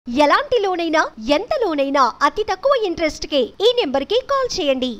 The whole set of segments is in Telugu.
ఎలాంటి లోనైనా ఎంత లోనైనా అతి తక్కువ ఇంట్రెస్ట్ కే ఈ నెంబర్ కి కాల్ చేయండి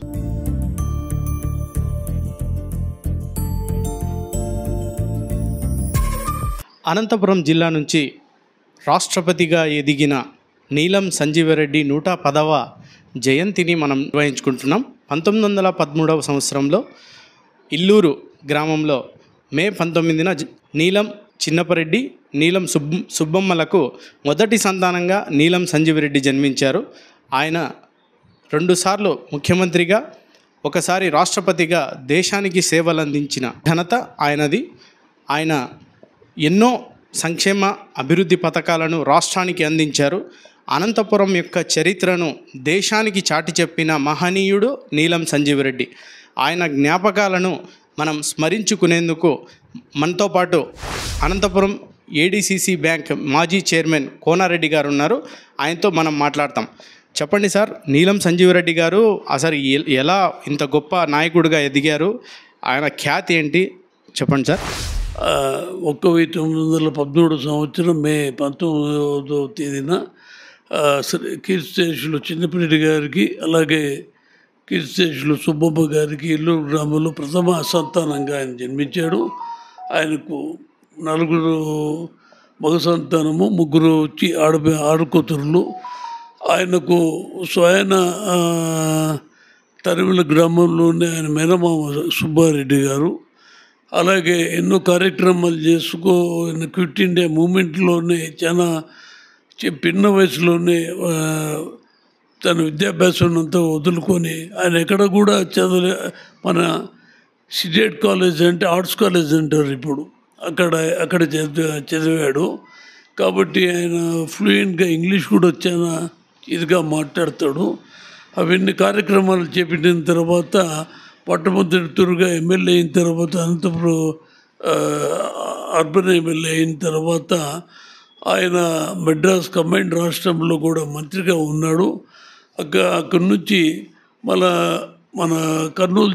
అనంతపురం జిల్లా నుంచి రాష్ట్రపతిగా ఎదిగిన నీలం సంజీవరెడ్డి నూట పదవ జయంతిని మనం నిర్వహించుకుంటున్నాం పంతొమ్మిది వందల పదమూడవ సంవత్సరంలో ఇల్లూరు గ్రామంలో మే పంతొమ్మిదిన జ- నీలం చిన్నపరెడ్డి నీలం సుబ్బ సుబ్బమ్మలకు మొదటి సంతానంగా నీలం సంజీవరెడ్డి జన్మించారు ఆయన రెండుసార్లు ముఖ్యమంత్రిగా ఒకసారి రాష్ట్రపతిగా దేశానికి సేవలు అందించిన ఘనత ఆయనది ఆయన ఎన్నో సంక్షేమ అభివృద్ధి పథకాలను రాష్ట్రానికి అందించారు అనంతపురం యొక్క చరిత్రను దేశానికి చాటి చెప్పిన మహనీయుడు నీలం సంజీవరెడ్డి ఆయన జ్ఞాపకాలను మనం స్మరించుకునేందుకు మనతో పాటు అనంతపురం ఏడీసీసీ బ్యాంక్ మాజీ చైర్మన్ కోనారెడ్డి గారు ఉన్నారు ఆయనతో మనం మాట్లాడతాం చెప్పండి సార్ నీలం సంజీవరెడ్డి గారు అసలు ఎ- ఎలా ఇంత గొప్ప నాయకుడిగా ఎదిగారు ఆయన ఖ్యాతి ఏంటి చెప్పండి సార్ ఆ, ఒక్క వెయ్యి తొమ్మిది వందల పద్మూడు సంవత్సరం మే పంతొమ్మిదవ తేదీన ఆ, శ్రీ కీర్తిశేషులు చిన్నపిరెడ్డి గారికి అలాగే కీర్తిశేషులు సుబ్బమ్మ గారికి ఇల్లు గ్రామంలో ప్రథమ సంతానంగా ఆయన జన్మించాడు ఆయనకు నలుగురు మగ సంతానము ముగ్గురు వచ్చి ఆడ ఆడకూతురులు ఆయనకు స్వయన ఆ, తరిమిల గ్రామంలోనే ఆయన మేనమామ సుబ్బారెడ్డి గారు అలాగే ఎన్నో కార్యక్రమాలు చేసుకో క్విట్ ఇండియా మూమెంట్లోనే చాలా చి- పిన్న వయసులోనే ఆ, తన విద్యాభ్యాసం అంతా వదులుకొని ఆయన ఎక్కడ కూడా చదవలే మన సిడెడ్ కాలేజ్ అంటే ఆర్ట్స్ కాలేజ్ అంటారు ఇప్పుడు అక్కడ అక్కడ చదివా చదివాడు కాబట్టి ఆయన ఫ్లూయెంట్గా ఇంగ్లీష్ కూడా చాలా ఇదిగా మాట్లాడతాడు అవన్నీ కార్యక్రమాలు చేపట్టిన తర్వాత పట్టభద్రుగా ఎమ్మెల్యే అయిన తర్వాత అనంతపురం ఆ, అర్బన్ ఎమ్మెల్యే అయిన తర్వాత ఆయన మెడ్రాస్ కంబైన్డ్ రాష్ట్రంలో కూడా మంత్రిగా ఉన్నాడు అక్క అక్కడి నుంచి మన మన కర్నూలు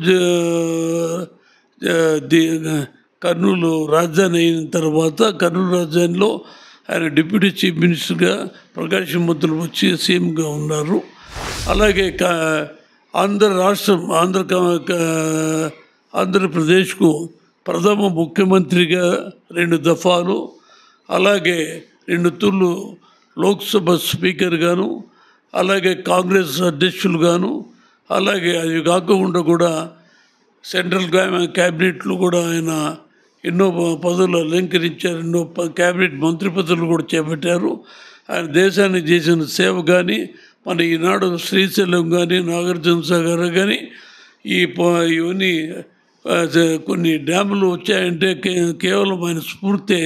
జ- జ- ది- కర్నూలు రాజధాని అయిన తర్వాత కర్నూలు రాజధానిలో ఆయన డిప్యూటీ చీఫ్ మినిస్టర్గా ప్రకాశం మంత్రులు వచ్చి సీఎంగా ఉన్నారు అలాగే క ఆంధ్ర రాష్ట్రం ఆంధ్ర క- క- ఆంధ్రప్రదేశ్కు ప్రథమ ముఖ్యమంత్రిగా రెండు దఫాలు అలాగే రెండు తూర్లు లోక్సభ స్పీకర్గాను అలాగే కాంగ్రెస్ అధ్యక్షులుగాను అలాగే అది కాకుండా కూడా సెంట్రల్ క్యా- క్యాబినెట్లో కూడా ఆయన ఎన్నో ప- పదవులు అలంకరించారు ఎన్నో ప- క్యాబినెట్ మంత్రి పదవులు కూడా చేపట్టారు ఆయన దేశానికి చేసిన సేవ కానీ మన ఈనాడు శ్రీశైలం కానీ నాగార్జున సాగర్ కానీ ఈ ప- ఇవన్నీ ఆ, చ- కొన్ని డ్యాములు వచ్చాయంటే కే- కేవలం ఆయన స్ఫూర్తే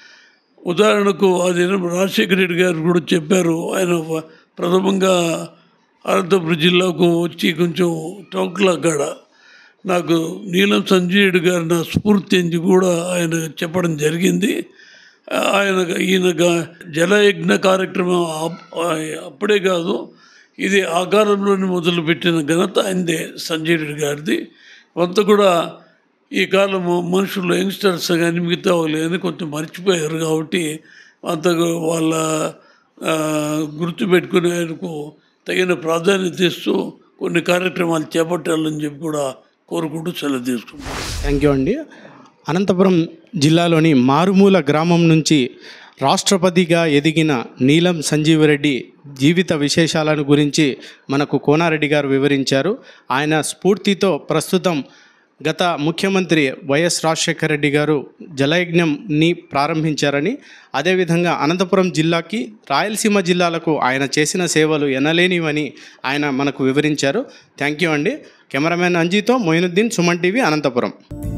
ఉదాహరణకు అది రాజశేఖర రెడ్డి గారు కూడా చెప్పారు ఆయన వ- ప్రథమంగా అనంతపురం జిల్లాకు వచ్చి కొంచెం టోక్లా కాడ నాకు నీలం సంజయ్ రెడ్డి గారు నా స్ఫూర్తి అని కూడా ఆయన చెప్పడం జరిగింది ఆ, ఆయన ఈయన గా- జలయజ్ఞ కార్యక్రమం అప్- ఆ- అప్పుడే కాదు ఇది ఆ కాలంలోనే మొదలుపెట్టిన ఘనత ఆయనదే సంజయ్ రెడ్డి గారిది అంతా కూడా ఈ కాలము మనుషులు యంగ్స్టర్స్ కానీ మిగతా వాళ్ళు కానీ కొంచెం మర్చిపోయారు కాబట్టి అంత వాళ్ళ ఆ, గుర్తుపెట్టుకుని ఆయనకు తగిన ప్రాధాన్యత ఇస్తూ కొన్ని కార్యక్రమాలు చేపట్టాలని చెప్పి కూడా కోరుకుంటూ సెలవు తీసుకుంటాం థ్యాంక్ యూ అండి అనంతపురం జిల్లాలోని మారుమూల గ్రామం నుంచి రాష్ట్రపతిగా ఎదిగిన నీలం సంజీవరెడ్డి జీవిత విశేషాలను గురించి మనకు కోనారెడ్డి గారు వివరించారు ఆయన స్ఫూర్తితో ప్రస్తుతం గత ముఖ్యమంత్రి వైఎస్ రాజశేఖర రెడ్డి గారు జలయజ్ఞంని ప్రారంభించారని అదేవిధంగా అనంతపురం జిల్లాకి రాయలసీమ జిల్లాలకు ఆయన చేసిన సేవలు ఎనలేనివని ఆయన మనకు వివరించారు థ్యాంక్ యూ అండి కెమెరామెన్ అంజీతో మొయినుద్దీన్ సుమన్ టీవీ అనంతపురం